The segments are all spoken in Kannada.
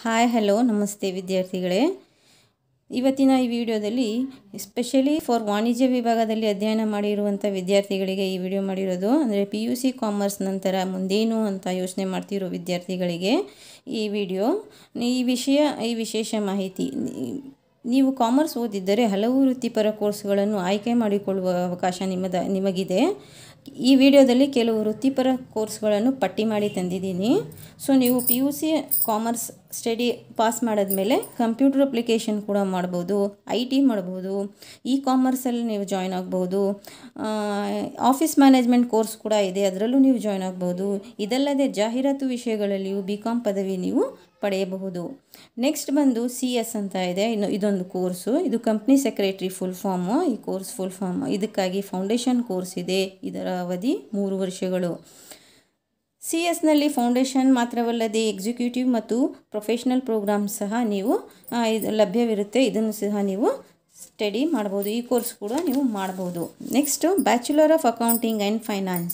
ಹಾಯ್ ಹಲೋ ನಮಸ್ತೆ ವಿದ್ಯಾರ್ಥಿಗಳೇ ಇವತ್ತಿನ ಈ ವಿಡಿಯೋದಲ್ಲಿ ಸ್ಪೆಷಲಿ ಫಾರ್ ವಾಣಿಜ್ಯ ವಿಭಾಗದಲ್ಲಿ ಅಧ್ಯಯನ ಮಾಡಿರುವಂಥ ವಿದ್ಯಾರ್ಥಿಗಳಿಗೆ ಈ ವಿಡಿಯೋ ಮಾಡಿರೋದು ಅಂದರೆ ಪಿ ಯು ಸಿ ಕಾಮರ್ಸ್ ನಂತರ ಮುಂದೇನು ಅಂತ ಯೋಚನೆ ಮಾಡ್ತಿರೋ ವಿದ್ಯಾರ್ಥಿಗಳಿಗೆ ಈ ವಿಡಿಯೋ ಈ ವಿಷಯ ಈ ವಿಶೇಷ ಮಾಹಿತಿ ನೀವು ಕಾಮರ್ಸ್ ಓದಿದ್ದರೆ ಹಲವು ವೃತ್ತಿಪರ ಕೋರ್ಸ್ಗಳನ್ನು ಆಯ್ಕೆ ಮಾಡಿಕೊಳ್ಳುವ ಅವಕಾಶ ನಿಮ್ಮದ ನಿಮಗಿದೆ ಈ ವಿಡಿಯೋದಲ್ಲಿ ಕೆಲವು ವೃತ್ತಿಪರ ಕೋರ್ಸ್ಗಳನ್ನು ಪಟ್ಟಿ ಮಾಡಿ ತಂದಿದ್ದೀನಿ ಸೊ ನೀವು P U C commerce study pass ಮಾಡಿದ್ಮೇಲೆ ಕಂಪ್ಯೂಟರ್ ಅಪ್ಲಿಕೇಶನ್ ಕೂಡ ಮಾಡ್ಬೋದು ಐ ಟಿ ಮಾಡ್ಬೋದು ಇ ಕಾಮರ್ಸಲ್ಲಿ ನೀವು ಜಾಯ್ನ್ ಆಗ್ಬೋದು ಆಫೀಸ್ ಮ್ಯಾನೇಜ್ಮೆಂಟ್ ಕೋರ್ಸ್ ಕೂಡ ಇದೆ ಅದರಲ್ಲೂ ನೀವು ಜಾಯ್ನ್ ಆಗ್ಬೋದು ಇದಲ್ಲದೆ ಜಾಹೀರಾತು ವಿಷಯಗಳಲ್ಲಿಯೂ ಬಿ ಕಾಮ್ ಪದವಿ ನೀವು ಪಡೆಯಬಹುದು ನೆಕ್ಸ್ಟ್ ಬಂದು ಸಿ ಎಸ್ ಅಂತ ಇದೆ ಇನ್ನು ಇದೊಂದು ಕೋರ್ಸು ಇದು ಕಂಪ್ನಿ ಸೆಕ್ರೆಟ್ರಿ ಫುಲ್ ಫಾರ್ಮು ಈ ಕೋರ್ಸ್ ಫುಲ್ ಫಾರ್ಮ್ ಇದಕ್ಕಾಗಿ ಫೌಂಡೇಶನ್ ಕೋರ್ಸ್ ಇದೆ ಇದರ ಅವಧಿ ಮೂರು ವರ್ಷಗಳು ಸಿ ಎಸ್ನಲ್ಲಿ ಫೌಂಡೇಶನ್ ಮಾತ್ರವಲ್ಲದೆ ಎಕ್ಸಿಕ್ಯೂಟಿವ್ ಮತ್ತು ಪ್ರೊಫೆಷ್ನಲ್ ಪ್ರೋಗ್ರಾಮ್ ಸಹ ನೀವು ಆ, ಇದು ಲಭ್ಯವಿರುತ್ತೆ ಇದನ್ನು ಸಹ ನೀವು ಸ್ಟಡಿ ಮಾಡ್ಬೋದು ಈ ಕೋರ್ಸ್ ಕೂಡ ನೀವು ಮಾಡ್ಬೋದು next bachelor of accounting and finance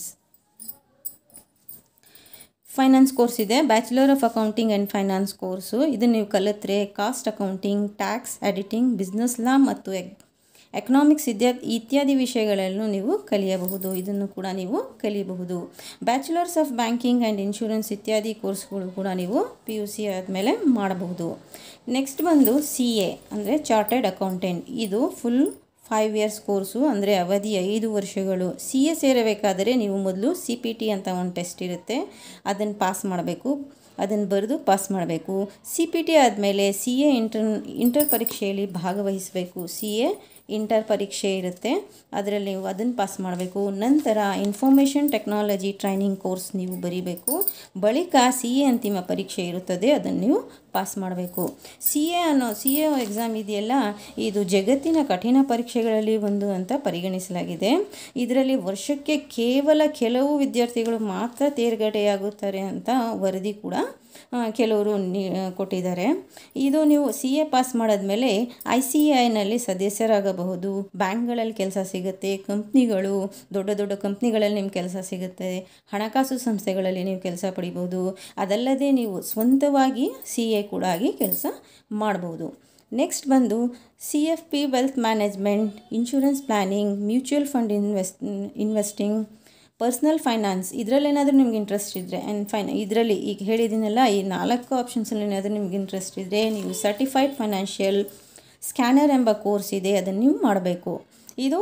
finance course ಇದೆ bachelor of accounting and finance course ಇದನ್ನು ನೀವು ಕಲಿತ್ರೆ cost accounting tax editing business law ಮತ್ತು ಎಕ್ ಎಕನಾಮಿಕ್ಸ್ ಇದ್ಯಾ ಇತ್ಯಾದಿ ವಿಷಯಗಳನ್ನು ನೀವು ಕಲಿಯಬಹುದು ಇದನ್ನು ಕೂಡ ನೀವು ಕಲಿಯಬಹುದು bachelors of banking and insurance ಇತ್ಯಾದಿ ಕೋರ್ಸ್ಗಳು ಕೂಡ ನೀವು ಪಿ ಯು ಸಿ ಆದಮೇಲೆ ಮಾಡಬಹುದು ನೆಕ್ಸ್ಟ್ ಬಂದು ಸಿ ಎ ಅಂದರೆ ಚಾರ್ಟೆಡ್ ಅಕೌಂಟೆಂಟ್ ಇದು ಫುಲ್ ಫೈವ್ ಇಯರ್ಸ್ ಕೋರ್ಸು ಅಂದರೆ ಅವಧಿ ಐದು ವರ್ಷಗಳು ಸಿ ಎ ಸೇರಬೇಕಾದರೆ ನೀವು ಮೊದಲು ಸಿ ಪಿ ಟಿ ಅಂತ ಒಂದು ಟೆಸ್ಟ್ ಇರುತ್ತೆ ಅದನ್ನು ಪಾಸ್ ಮಾಡಬೇಕು ಅದನ್ನು ಬರೆದು ಪಾಸ್ ಮಾಡಬೇಕು ಸಿ ಪಿ ಟಿ ಆದಮೇಲೆ ಸಿ ಎ ಇಂಟರ್ ಇಂಟರ್ ಪರೀಕ್ಷೆಯಲ್ಲಿ ಭಾಗವಹಿಸಬೇಕು ಸಿ ಎ ಇಂಟರ್ ಪರೀಕ್ಷೆ ಇರುತ್ತೆ ಅದರಲ್ಲಿ ನೀವು ಅದನ್ನು ಪಾಸ್ ಮಾಡಬೇಕು ನಂತರ ಇನ್ಫಾರ್ಮೇಷನ್ ಟೆಕ್ನಾಲಜಿ ಟ್ರೈನಿಂಗ್ ಕೋರ್ಸ್ ನೀವು ಬರೀಬೇಕು ಬಳಿಕ ಸಿ ಎ ಅಂತಿಮ ಪರೀಕ್ಷೆ ಇರುತ್ತದೆ ಅದನ್ನು ನೀವು ಪಾಸ್ ಮಾಡಬೇಕು ಸಿ ಎ ಅನ್ನೋ ಸಿ ಎ ಎಕ್ಸಾಮ್ ಇದೆಯಲ್ಲ ಇದು ಜಗತ್ತಿನ ಕಠಿಣ ಪರೀಕ್ಷೆಗಳಲ್ಲಿ ಒಂದು ಅಂತ ಪರಿಗಣಿಸಲಾಗಿದೆ ಇದರಲ್ಲಿ ವರ್ಷಕ್ಕೆ ಕೇವಲ ಕೆಲವು ವಿದ್ಯಾರ್ಥಿಗಳು ಮಾತ್ರ ತೇರ್ಗಡೆಯಾಗುತ್ತಾರೆ ಅಂತ ವರದಿ ಕೂಡ ಆ, ಕೆಲವರು ನೀ ಕೊಟ್ಟಿದ್ದಾರೆ ಇದು ನೀವು ಸಿ ಎ ಪಾಸ್ ಮಾಡಿದ್ಮೇಲೆ ಐ ಸಿ ಐನಲ್ಲಿ ಸದಸ್ಯರಾಗಬಹುದು ಬ್ಯಾಂಕ್ಗಳಲ್ಲಿ ಕೆಲಸ ಸಿಗುತ್ತೆ ಕಂಪ್ನಿಗಳು ದೊಡ್ಡ ದೊಡ್ಡ ಕಂಪ್ನಿಗಳಲ್ಲಿ ನಿಮ್ಮ ಕೆಲಸ ಸಿಗುತ್ತೆ ಹಣಕಾಸು ಸಂಸ್ಥೆಗಳಲ್ಲಿ ನೀವು ಕೆಲಸ ಪಡಿಬೋದು ಅದಲ್ಲದೆ ನೀವು ಸ್ವಂತವಾಗಿ ಸಿ ಎ ಕೂಡ ಆಗಿ ಕೆಲಸ ಮಾಡ್ಬೋದು ನೆಕ್ಸ್ಟ್ ಬಂದು C F P wealth management insurance planning mutual fund invest investing personal finance ಇದರಲ್ಲೇನಾದರೂ ನಿಮ್ಗೆ ಇಂಟ್ರೆಸ್ಟ್ ಇದ್ದರೆ ಆ್ಯಂಡ್ ಫೈನ್ ಇದರಲ್ಲಿ ಈಗ ಹೇಳಿದ್ದೀನಲ್ಲ ಈ ನಾಲ್ಕು ಆಪ್ಷನ್ಸಲ್ಲಿ ಏನಾದರೂ ನಿಮ್ಗೆ ಇಂಟ್ರೆಸ್ಟ್ ಇದ್ದರೆ ನೀವು ಸರ್ಟಿಫೈಡ್ ಫೈನಾನ್ಷಿಯಲ್ ಸ್ಕ್ಯಾನರ್ ಎಂಬ ಕೋರ್ಸ್ ಇದೆ ಅದನ್ನು ನೀವು ಮಾಡಬೇಕು ಇದು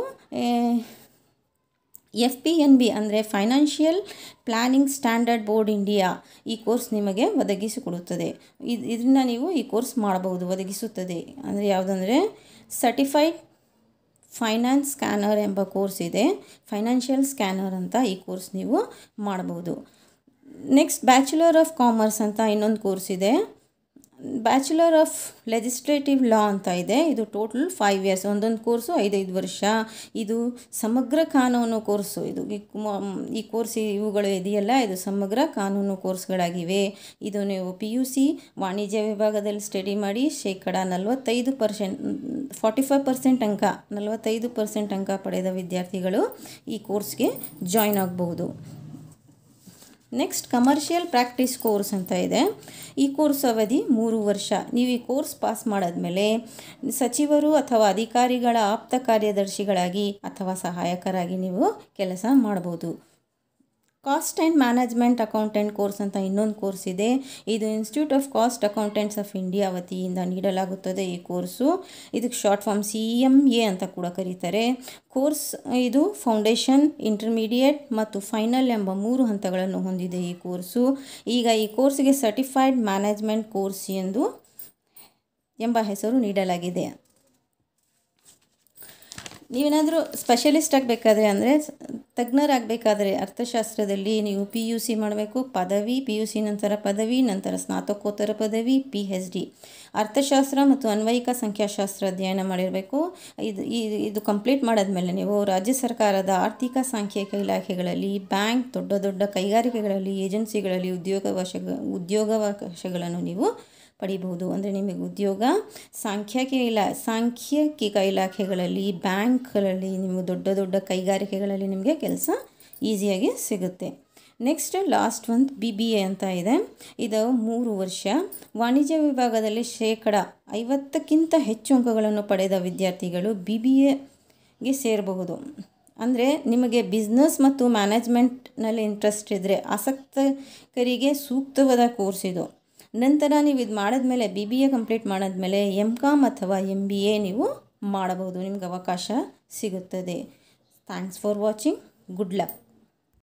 ಎಫ್ ಪಿ ಎನ್ ಬಿ ಅಂದರೆ financial planning standard board India ಈ ಕೋರ್ಸ್ ನಿಮಗೆ ಒದಗಿಸಿಕೊಡುತ್ತದೆ ಇದು ಇದನ್ನು ನೀವು ಈ ಕೋರ್ಸ್ ಮಾಡಬಹುದು ಒದಗಿಸುತ್ತದೆ ಅಂದರೆ ಯಾವುದಂದರೆ ಸರ್ಟಿಫೈಡ್ ಫೈನಾನ್ಸ್ ಸ್ಕ್ಯಾನರ್ ಎಂಬ ಕೋರ್ಸ್ ಇದೆ ಫೈನಾನ್ಷಿಯಲ್ ಸ್ಕ್ಯಾನರ್ ಅಂತ ಈ ಕೋರ್ಸ್ ನೀವು ಮಾಡ್ಬೋದು ನೆಕ್ಸ್ಟ್ ಬ್ಯಾಚುಲರ್ ಆಫ್ ಕಾಮರ್ಸ್ ಅಂತ ಇನ್ನೊಂದು ಕೋರ್ಸ್ ಇದೆ ಬ್ಯಾಚುಲರ್ ಆಫ್ ಲೆಜಿಸ್ಲೇಟಿವ್ ಲಾ ಅಂತ ಇದೆ ಇದು ಟೋಟಲ್ ಫೈವ್ ಇಯರ್ಸ್ ಒಂದೊಂದು ಕೋರ್ಸು ಐದೈದು ವರ್ಷ ಇದು ಸಮಗ್ರ ಕಾನೂನು ಕೋರ್ಸು ಇದು ಈ ಕುಮ- ಈ ಕೋರ್ಸ್ ಇವುಗಳು ಇದೆಯಲ್ಲ ಇದು ಸಮಗ್ರ ಕಾನೂನು ಕೋರ್ಸ್ಗಳಾಗಿವೆ ಇದು ನೀವು ಪಿ ಯು ಸಿ ವಾಣಿಜ್ಯ ವಿಭಾಗದಲ್ಲಿ ಸ್ಟಡಿ ಮಾಡಿ ಶೇಕಡ ನಲವತ್ತೈದು ಪರ್ಸೆಂಟ್ ಫಾರ್ಟಿ ಫೈವ್ ಪರ್ಸೆಂಟ್ ಅಂಕ ನಲವತ್ತೈದು ಪರ್ಸೆಂಟ್ ಅಂಕ ಪಡೆದ ವಿದ್ಯಾರ್ಥಿಗಳು ಈ ಕೋರ್ಸ್ಗೆ ಜಾಯ್ನ್ ಆಗಬಹುದು ನೆಕ್ಸ್ಟ್ ಕಮರ್ಷಿಯಲ್ ಪ್ರಾಕ್ಟೀಸ್ ಕೋರ್ಸ್ ಅಂತ ಇದೆ ಈ ಕೋರ್ಸ್ ಅವಧಿ ಮೂರು ವರ್ಷ ನೀವು ಈ ಕೋರ್ಸ್ ಪಾಸ್ ಮಾಡಾದ್ಮೇಲೆ ಸಚಿವರು ಅಥವಾ ಅಧಿಕಾರಿಗಳ ಆಪ್ತ ಕಾರ್ಯದರ್ಶಿಗಳಾಗಿ ಅಥವಾ ಸಹಾಯಕರಾಗಿ ನೀವು ಕೆಲಸ ಮಾಡ್ಬೋದು cost and management accountant course ಅಂತ ಇನ್ನೊಂದು ಕೋರ್ಸ್ ಇದೆ ಇದು institute of cost accountants of India ವತಿಯಿಂದ ನೀಡಲಾಗುತ್ತದೆ ಈ ಕೋರ್ಸು ಇದಕ್ಕೆ short form C M A ಅಂತ ಕೂಡ ಕರೀತಾರೆ ಕೋರ್ಸ್ ಇದು ಫೌಂಡೇಶನ್ ಇಂಟರ್ಮೀಡಿಯೇಟ್ ಮತ್ತು ಫೈನಲ್ ಎಂಬ ಮೂರು ಹಂತಗಳನ್ನು ಹೊಂದಿದೆ ಈ ಕೋರ್ಸು ಈಗ ಈ ಕೋರ್ಸ್ಗೆ ಸರ್ಟಿಫೈಡ್ ಮ್ಯಾನೇಜ್ಮೆಂಟ್ ಕೋರ್ಸ್ ಎಂದು ಎಂಬ ಹೆಸರು ನೀಡಲಾಗಿದೆ ನೀವೇನಾದರೂ ಸ್ಪೆಷಲಿಸ್ಟ್ ಆಗಬೇಕಾದ್ರೆ ಅಂದರೆ ತಜ್ಞರಾಗಬೇಕಾದ್ರೆ ಅರ್ಥಶಾಸ್ತ್ರದಲ್ಲಿ ನೀವು ಪಿ ಯು ಸಿ ಮಾಡಬೇಕು ಪದವಿ ಪಿ ಯು ಸಿ ನಂತರ ಪದವಿ ನಂತರ ಸ್ನಾತಕೋತ್ತರ ಪದವಿ ಪಿ ಎಚ್ ಡಿ ಅರ್ಥಶಾಸ್ತ್ರ ಮತ್ತು ಅನ್ವಯಿಕ ಸಂಖ್ಯಾಶಾಸ್ತ್ರ ಅಧ್ಯಯನ ಮಾಡಿರಬೇಕು ಇದು ಈ- ಇದು ಕಂಪ್ಲೀಟ್ ಮಾಡಾದ್ಮೇಲೆ ನೀವು ರಾಜ್ಯ ಸರ್ಕಾರದ ಆರ್ಥಿಕ ಸಾಂಖ್ಯಿಕ ಇಲಾಖೆಗಳಲ್ಲಿ ಬ್ಯಾಂಕ್ ದೊಡ್ಡ ದೊಡ್ಡ ಕೈಗಾರಿಕೆಗಳಲ್ಲಿ ಏಜೆನ್ಸಿಗಳಲ್ಲಿ ಉದ್ಯೋಗಾವಕಾಶ ಉದ್ಯೋಗಾವಕಾಶಗಳನ್ನು ನೀವು ಪಡಿಬಹುದು ಅಂದರೆ ನಿಮಗೆ ಉದ್ಯೋಗ ಸಾಂಖ್ಯಿಕ ಇಲಾ ಸಾಂಖ್ಯಿಕ ಇಲಾಖೆಗಳಲ್ಲಿ ಬ್ಯಾಂಕ್ಗಳಲ್ಲಿ ನಿಮಗೆ ದೊಡ್ಡ ದೊಡ್ಡ ಕೈಗಾರಿಕೆಗಳಲ್ಲಿ ನಿಮಗೆ ಕೆಲಸ ಈಸಿಯಾಗಿ ಸಿಗುತ್ತೆ ನೆಕ್ಸ್ಟ್ ಲಾಸ್ಟ್ ಒಂದು ಬಿ ಬಿ ಎ ಅಂತ ಇದೆ ಇದು ಮೂರು ವರ್ಷ ವಾಣಿಜ್ಯ ವಿಭಾಗದಲ್ಲಿ ಶೇಕಡ ಐವತ್ತಕ್ಕಿಂತ ಹೆಚ್ಚು ಅಂಕಗಳನ್ನು ಪಡೆದ ವಿದ್ಯಾರ್ಥಿಗಳು ಬಿ ಬಿ ಎಗೆ ಸೇರಬಹುದು ಅಂದರೆ ನಿಮಗೆ ಬಿಸ್ನೆಸ್ ಮತ್ತು ಮ್ಯಾನೇಜ್ಮೆಂಟ್ನಲ್ಲಿ ಇಂಟ್ರೆಸ್ಟ್ ಇದ್ದರೆ ಆಸಕ್ತಕರಿಗೆ ಸೂಕ್ತವಾದ ಕೋರ್ಸ್ ಇದು ನಂತರ ನೀವು ಇದು ಮಾಡಿದ್ಮೇಲೆ ಬಿ ಬಿ ಎ ಕಂಪ್ಲೀಟ್ ಮಾಡಿದ್ಮೇಲೆ ಎಮ್ ಕಾಮ್ ಅಥವಾ ಎಮ್ ಬಿ ಎ ನೀವು ಮಾಡಬಹುದು ನಿಮ್ಗೆ ಅವಕಾಶ ಸಿಗುತ್ತದೆ thanks for watching good luck